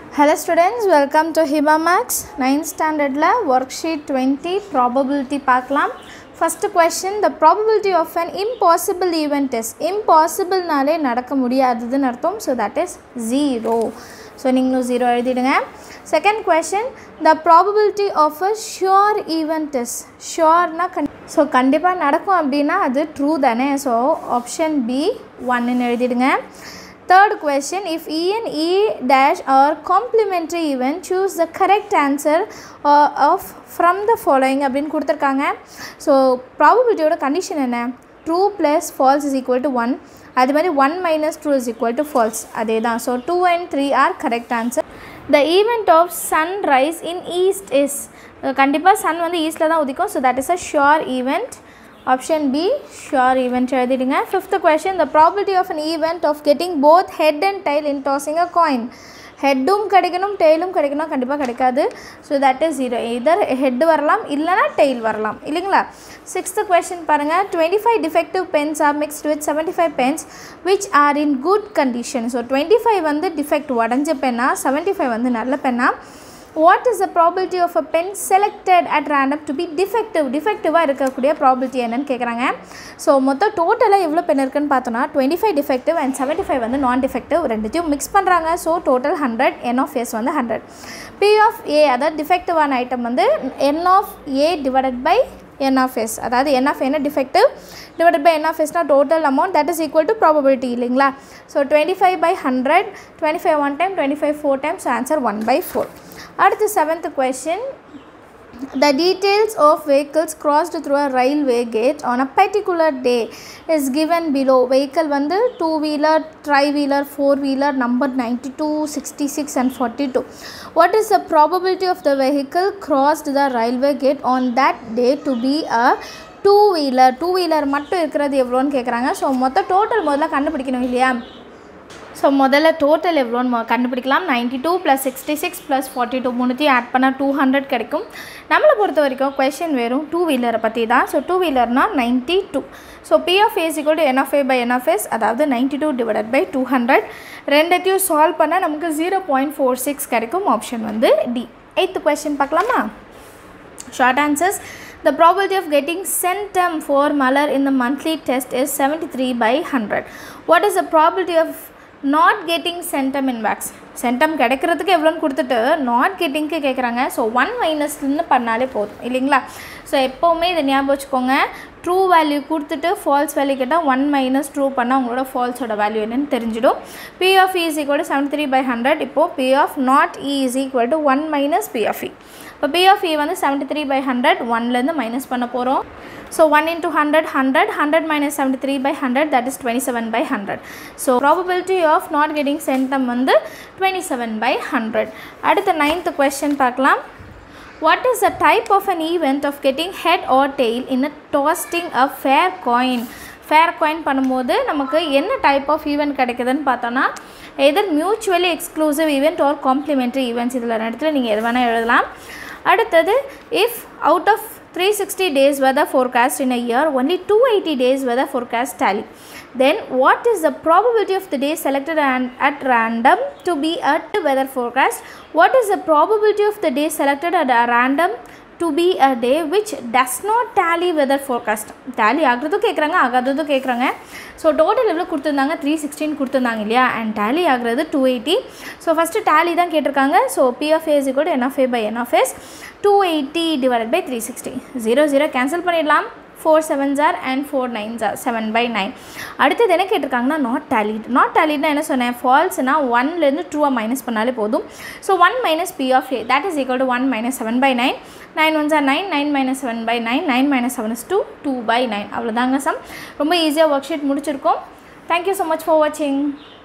Hello students, welcome to Hiba Max 9th standardல worksheet 20 probability பார்க்கலாம் first question the probability of an impossible event is impossible நாலே நடக்க முடியாததுன்னு அர்த்தம் so that is 0 so நீங்களும் zero எழுதிடுங்க second question the probability of a sure event is ஷுர்னா கண் so கண்டிப்பாக நடக்கும் அப்படின்னா அது ட்ரூ தானே ஸோ ஆப்ஷன் பி ஒன்னு எழுதிடுங்க Third question if E and E dash are complementary event choose the correct answer uh, of from the following அப்படின்னு கொடுத்துருக்காங்க ஸோ ப்ராபபிலிட்டியோட கண்டிஷன் என்ன true plus false is equal to one அது மாதிரி one minus true is equal to false அதே தான் so two and three are correct answer the event of sun rise in east is கண்டிப்பாக sun வந்து ஈஸ்டில் தான் உதிக்கும் so that is a sure event option B sure event எழுதிடுங்க fifth question the probability of an event of getting both head and tail in tossing a coin ஹெட்டும் கிடைக்கணும் டெய்லும் கிடைக்கணும் கண்டிப்பாக கிடைக்காது so that is zero either head வரலாம் இல்லைனா tail வரலாம் இல்லைங்களா சிக்ஸ்த்து கொஷின் பாருங்கள் twenty five defective pens are mixed with seventy five pens which are in good condition so twenty five வந்து டிஃபெக்ட் உடஞ்ச பென்னா செவன்ட்டி ஃபைவ் வந்து நல்ல பென்னா what is the probability of a pen selected at random to be defective டிஃபெக்டிவாக இருக்கக்கூடிய probability என்னன்னு கேட்குறாங்க ஸோ மொத்தம் டோட்டலாக எவ்வளோ பென் இருக்குன்னு பார்த்தோன்னா twenty five defective and seventy five வந்து நான் டிஃபெக்டிவ் ரெண்டுத்தையும் மிக்ஸ் பண்ணுறாங்க so total hundred n of S வந்து ஹண்ட்ரட் பி ஆஃப் ஏ அதாவது டிஃபெக்டிவான ஐட்டம் வந்து n of A divided by N of S அதாவது என் ஆஃப் என்ன defective divided by N of எஸ்னா total amount that is equal to probability இல்லைங்களா so twenty five by hundred twenty five one time twenty five four times answer one by four அடுத்து seventh question the details of vehicles crossed through a railway gate on a particular day is given below vehicle வந்து two wheeler tri wheeler four wheeler number 92 66 and 42 what is the probability of the vehicle crossed the railway gate on that day to be a two wheeler two wheeler மட்டும் இருக்கிறது எவ்வளோன்னு கேட்குறாங்க so மொத்தம் total முதல்ல கண்டுபிடிக்கணும் இல்லையா so முதல்ல total எவ்வளோன்னு கண்டுபிடிக்கலாம் ninety two plus sixty six plus forty two மூணுத்தையும் ஆட் பண்ணால் டூ ஹண்ட்ரட் கிடைக்கும் நம்மளை பொறுத்த வரைக்கும் கொஷின் வெறும் டூ வீலரை பற்றி தான் ஸோ டூ வீலர்னால் ninety two so P of A equal to n of A by N of S அதாவது ninety two divided by two hundred ரெண்டத்தையும் சால்வ் பண்ணால் நமக்கு ஜீரோ பாயிண்ட் ஃபோர் சிக்ஸ் கிடைக்கும் ஆப்ஷன் வந்து டி எயித்து கொஷின் பார்க்கலாமா short answers The probability of getting centum for Malar in the monthly test is 73 by 100. What is the probability of not getting centum in வேக்ஸ் centum கிடைக்கிறதுக்கு எவ்வளோன்னு கொடுத்துட்டு not கெட்டிங்க்கு கேட்குறாங்க so one மைனஸ்ன்னு பண்ணாலே போதும் இல்லைங்களா so எப்போவுமே இதை ஞாபகம் வச்சுக்கோங்க ட்ரூ வேல்யூ கொடுத்துட்டு ஃபால்ஸ் வேல்யூ கேட்டால் ஒன் மைனஸ் ட்ரூ பண்ணால் உங்களோட ஃபால்ஸோட வேல்யூ என்னன்னு தெரிஞ்சிடும் P of E is equal to seventy three by hundred இப்போது P of not E is equal to one minus P of E இப்போ பி ஆஃப் இ வந்து seventy three by hundred ஒன்லேருந்து minus பண்ண போகிறோம் so one into hundred hundred hundred minus seventy three by hundred that is twenty seven by hundred so probability of not getting centum வந்து twenty seven by hundred அடுத்த ninth question பார்க்கலாம் what is the type of an event of getting head or tail in a tossing a fair coin fair coin பண்ணும்போது நமக்கு என்ன type of event கிடைக்குதுன்னு பார்த்தோன்னா either mutually exclusive event or complementary events இதில் இடத்துல நீங்கள் எது வேணால் எழுதலாம் அடுத்தது if out of 360 days weather forecast in a year only 280 days weather forecast tally then what is the probability of the day selected at random to be at weather forecast what is the probability of the day selected at a random to be a day which does not tally weather forecast tally ஆகிறதும் கேட்குறாங்க ஆகாததும் கேட்குறாங்க so total எவ்வளோ கொடுத்துருந்தாங்க three sixteen கொடுத்துருந்தாங்க இல்லையா and tally ஆகிறது two eighty so first tally தான் கேட்டிருக்காங்க ஸோ பி ஆஃப் ஏஸ் கூட N of A by N of S two eighty divide by three sixty zero zero cancel பண்ணிடலாம் four seven ஜார் and four nine ஜார் seven by nine அடுத்தது என்ன கேட்டிருக்காங்கன்னா not tallied not டேலிட்னா என்ன சொன்னேன் ஃபால்ஸ்னா ஒன்லேருந்து ட்ரூவாக மைனஸ் பண்ணாலே போதும் so one minus P of A that is equal to one minus seven by nine nine one ஜார் nine nine minus seven by nine nine minus seven is two two by nine அவ்வளோதாங்க sum ரொம்ப ஈஸியாக worksheet முடிச்சிருக்கோம் thank you so much for வாட்சிங்